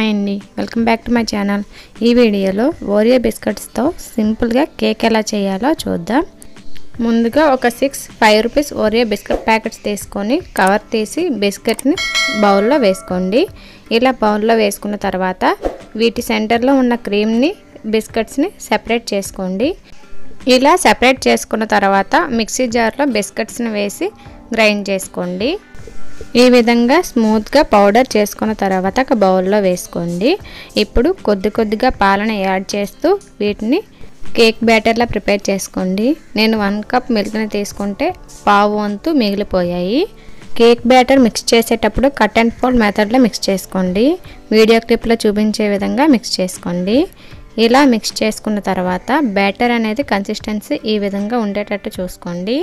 hi అండి welcome back to my channel ఈ వీడియోలో ఓరియో బిస్కెట్స్తో సింపుల్గా కేక్ ఎలా చేయాలో చూద్దాం ముందుగా ఒక six five rupees Oreo biscuit packets తీసుకొని కవర్ తీసి బిస్కెట్ని బౌల్లో వేసుకోండి ఇలా బౌల్లో వేసుకున్న తర్వాత వీటి సెంటర్లో ఉన్న క్రీమ్ని బిస్కెట్స్ని సెపరేట్ చేసుకోండి ఇలా సెపరేట్ చేసుకున్న తర్వాత మిక్సీ జార్లో బిస్కెట్స్ని వేసి గ్రైండ్ చేసుకోండి ఈ విధంగా స్మూత్గా పౌడర్ చేసుకున్న తర్వాత ఒక బౌల్లో వేసుకోండి ఇప్పుడు కొద్ది కొద్దిగా పాలను యాడ్ చేస్తూ వీటిని కేక్ బ్యాటర్లా ప్రిపేర్ చేసుకోండి నేను వన్ కప్ మిల్క్ని తీసుకుంటే పావు వంతు మిగిలిపోయాయి కేక్ బ్యాటర్ మిక్స్ చేసేటప్పుడు కట్ అండ్ ఫోల్డ్ మెథడ్లో మిక్స్ చేసుకోండి వీడియో క్లిప్లో చూపించే విధంగా మిక్స్ చేసుకోండి ఇలా మిక్స్ చేసుకున్న తర్వాత బ్యాటర్ అనేది కన్సిస్టెన్సీ ఈ విధంగా ఉండేటట్టు చూసుకోండి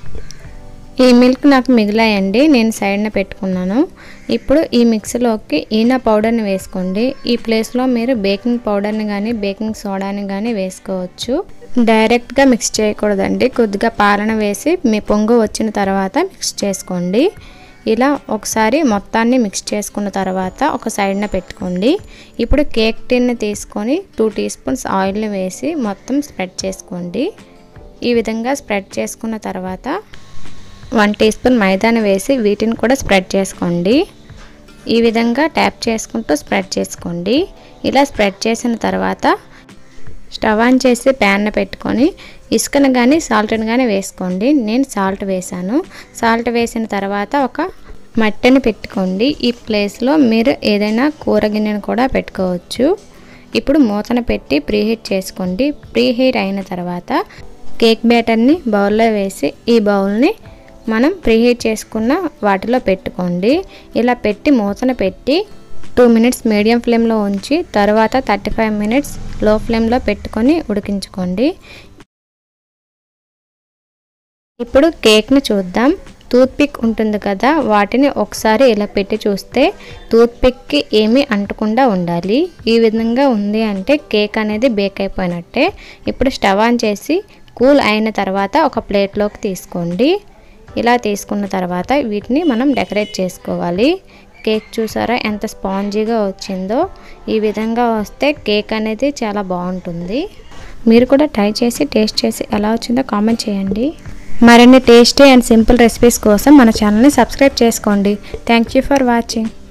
ఈ మిల్క్ నాకు మిగిలాయండి నేను సైడ్న పెట్టుకున్నాను ఇప్పుడు ఈ మిక్సీలోకి ఈనా పౌడర్ని వేసుకోండి ఈ ప్లేస్లో మీరు బేకింగ్ పౌడర్ని కానీ బేకింగ్ సోడాని కానీ వేసుకోవచ్చు డైరెక్ట్గా మిక్స్ చేయకూడదండి కొద్దిగా పాలన వేసి మీ పొంగు వచ్చిన తర్వాత మిక్స్ చేసుకోండి ఇలా ఒకసారి మొత్తాన్ని మిక్స్ చేసుకున్న తర్వాత ఒక సైడ్న పెట్టుకోండి ఇప్పుడు కేక్ టిన్ని తీసుకొని టూ టీ స్పూన్స్ ఆయిల్ని వేసి మొత్తం స్ప్రెడ్ చేసుకోండి ఈ విధంగా స్ప్రెడ్ చేసుకున్న తర్వాత వన్ టీ స్పూన్ మైదాని వేసి వీటిని కూడా స్ప్రెడ్ చేసుకోండి ఈ విధంగా ట్యాప్ చేసుకుంటూ స్ప్రెడ్ చేసుకోండి ఇలా స్ప్రెడ్ చేసిన తర్వాత స్టవ్ ఆన్ చేసి ప్యాన్ పెట్టుకొని ఇసుకను కానీ సాల్ట్ని కానీ వేసుకోండి నేను సాల్ట్ వేసాను సాల్ట్ వేసిన తర్వాత ఒక మట్టిని పెట్టుకోండి ఈ ప్లేస్లో మీరు ఏదైనా కూర గిన్నెను కూడా పెట్టుకోవచ్చు ఇప్పుడు మూతను పెట్టి ప్రీహీట్ చేసుకోండి ప్రీహీట్ అయిన తర్వాత కేక్ బ్యాటర్ని బౌల్లో వేసి ఈ బౌల్ని మనం ప్రీహీట్ చేసుకున్న వాటిలో పెట్టుకోండి ఇలా పెట్టి మూతను పెట్టి టూ మినిట్స్ మీడియం ఫ్లేమ్లో ఉంచి తర్వాత థర్టీ ఫైవ్ మినిట్స్ లో ఫ్లేమ్లో పెట్టుకొని ఉడికించుకోండి ఇప్పుడు కేక్ని చూద్దాం టూత్ పిక్ ఉంటుంది కదా వాటిని ఒకసారి ఇలా పెట్టి చూస్తే టూత్ పిక్కి ఏమీ అంటకుండా ఉండాలి ఈ విధంగా ఉంది అంటే కేక్ అనేది బేక్ అయిపోయినట్టే ఇప్పుడు స్టవ్ ఆన్ చేసి కూల్ అయిన తర్వాత ఒక ప్లేట్లోకి తీసుకోండి ఇలా తీసుకున్న తర్వాత వీటిని మనం డెకరేట్ చేసుకోవాలి కేక్ చూసారా ఎంత స్పాంజీగా వచ్చిందో ఈ విధంగా వస్తే కేక్ అనేది చాలా బాగుంటుంది మీరు కూడా ట్రై చేసి టేస్ట్ చేసి ఎలా వచ్చిందో కామెంట్ చేయండి మరిన్ని టేస్టీ అండ్ సింపుల్ రెసిపీస్ కోసం మన ఛానల్ని సబ్స్క్రైబ్ చేసుకోండి థ్యాంక్ యూ ఫర్ వాచింగ్